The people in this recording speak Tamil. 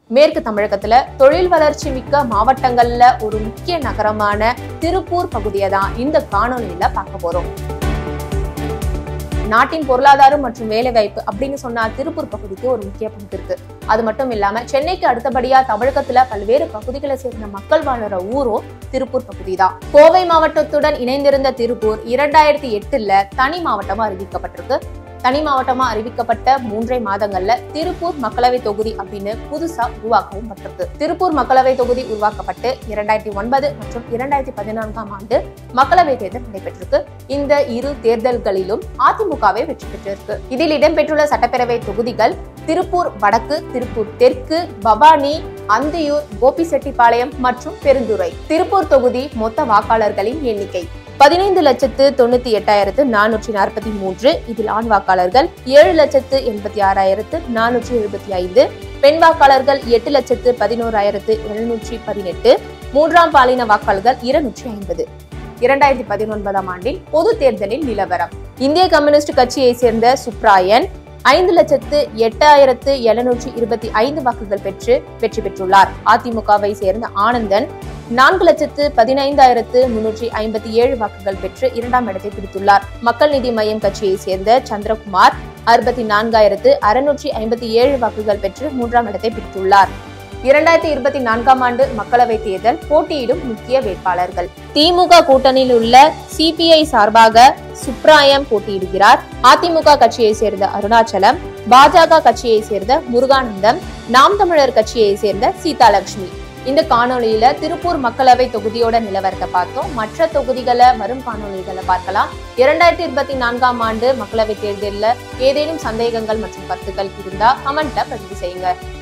மேற்கு தமிழகத்துல தொழில் வளர்ச்சி மிக்க மாவட்டங்கள்ல ஒரு முக்கிய நகரமான திருப்பூர் பகுதியை தான் இந்த காணொலியில பார்க்க போறோம் நாட்டின் பொருளாதாரம் மற்றும் வேலைவாய்ப்பு அப்படின்னு சொன்னா திருப்பூர் பகுதிக்கு ஒரு முக்கிய பங்கு இருக்கு அது மட்டும் இல்லாம சென்னைக்கு அடுத்தபடியா தமிழகத்துல பல்வேறு பகுதிகளை சேர்ந்த மக்கள் வாழுற ஊரும் திருப்பூர் பகுதி தான் கோவை மாவட்டத்துடன் இணைந்திருந்த திருப்பூர் இரண்டாயிரத்தி எட்டுல தனி மாவட்டமா அறிவிக்கப்பட்டிருக்கு தனி மாவட்டமா அறிவிக்கப்பட்ட மூன்றே மாதங்கள்ல திருப்பூர் மக்களவை தொகுதி அப்படின்னு புதுசா உருவாக்கவும் பட்டிருக்கு திருப்பூர் மக்களவை தொகுதி உருவாக்கப்பட்டு இரண்டாயிரத்தி ஒன்பது மற்றும் இரண்டாயிரத்தி பதினான்காம் ஆண்டு மக்களவை தேர்தல் நடைபெற்றிருக்கு இந்த இரு தேர்தல்களிலும் அதிமுகவே வெற்றி பெற்றிருக்கு இதில் இடம்பெற்றுள்ள சட்டப்பேரவை தொகுதிகள் திருப்பூர் வடக்கு திருப்பூர் தெற்கு பவானி அந்தியூர் கோபிசெட்டிப்பாளையம் மற்றும் பெருந்துறை திருப்பூர் தொகுதி மொத்த வாக்காளர்களின் எண்ணிக்கை பதினைந்து லட்சத்து தொண்ணூத்தி எட்டாயிரத்து நானூற்றி நாற்பத்தி மூன்று இதில் ஆண் வாக்காளர்கள் ஏழு லட்சத்து எண்பத்தி ஆறாயிரத்து நானூற்றி எழுபத்தி ஐந்து பெண் வாக்காளர்கள் எட்டு லட்சத்து பதினோராயிரத்து எழுநூற்றி பதினெட்டு மூன்றாம் பாலின வாக்காளர்கள் இருநூற்றி ஐம்பது இரண்டாயிரத்தி பதினொன்பதாம் ஆண்டில் பொது தேர்தலில் நிலவரம் இந்திய கம்யூனிஸ்ட் கட்சியை சேர்ந்த சுப்ராயன் ஐந்து லட்சத்து எட்டாயிரத்து எழுநூற்றி இருபத்தி ஐந்து வாக்குகள் பெற்று வெற்றி பெற்றுள்ளார் அதிமுகவை சேர்ந்த ஆனந்தன் நான்கு லட்சத்து பதினைந்தாயிரத்து முன்னூற்றி ஐம்பத்தி ஏழு வாக்குகள் பெற்று இரண்டாம் இடத்தை பிடித்துள்ளார் மக்கள் நீதி மய்யம் கட்சியை சேர்ந்த சந்திரகுமார் அறுபத்தி நான்காயிரத்து அறுநூற்றி ஐம்பத்தி ஏழு வாக்குகள் பெற்று மூன்றாம் இடத்தை பிடித்துள்ளார் இரண்டாயிரத்தி இருபத்தி நான்காம் ஆண்டு மக்களவை தேர்தல் போட்டியிடும் முக்கிய வேட்பாளர்கள் திமுக கூட்டணியில் உள்ள சிபிஐ சார்பாக சுப்ராயம் போட்டியிடுகிறார் அதிமுக கட்சியை சேர்ந்த அருணாச்சலம் பாஜக கட்சியை சேர்ந்த முருகானந்தம் நாம் தமிழர் கட்சியை சேர்ந்த சீதாலட்சுமி இந்த காணொளியில திருப்பூர் மக்களவை தொகுதியோட நிலவரத்தை பார்த்தோம் மற்ற தொகுதிகளை வரும் காணொளிகளை பார்க்கலாம் இரண்டாயிரத்தி இருபத்தி நான்காம் ஆண்டு மக்களவை தேர்தலில் ஏதேனும் சந்தேகங்கள் மற்றும் கருத்துக்கள் இருந்தா கமெண்ட்ல பதிவு செய்யுங்க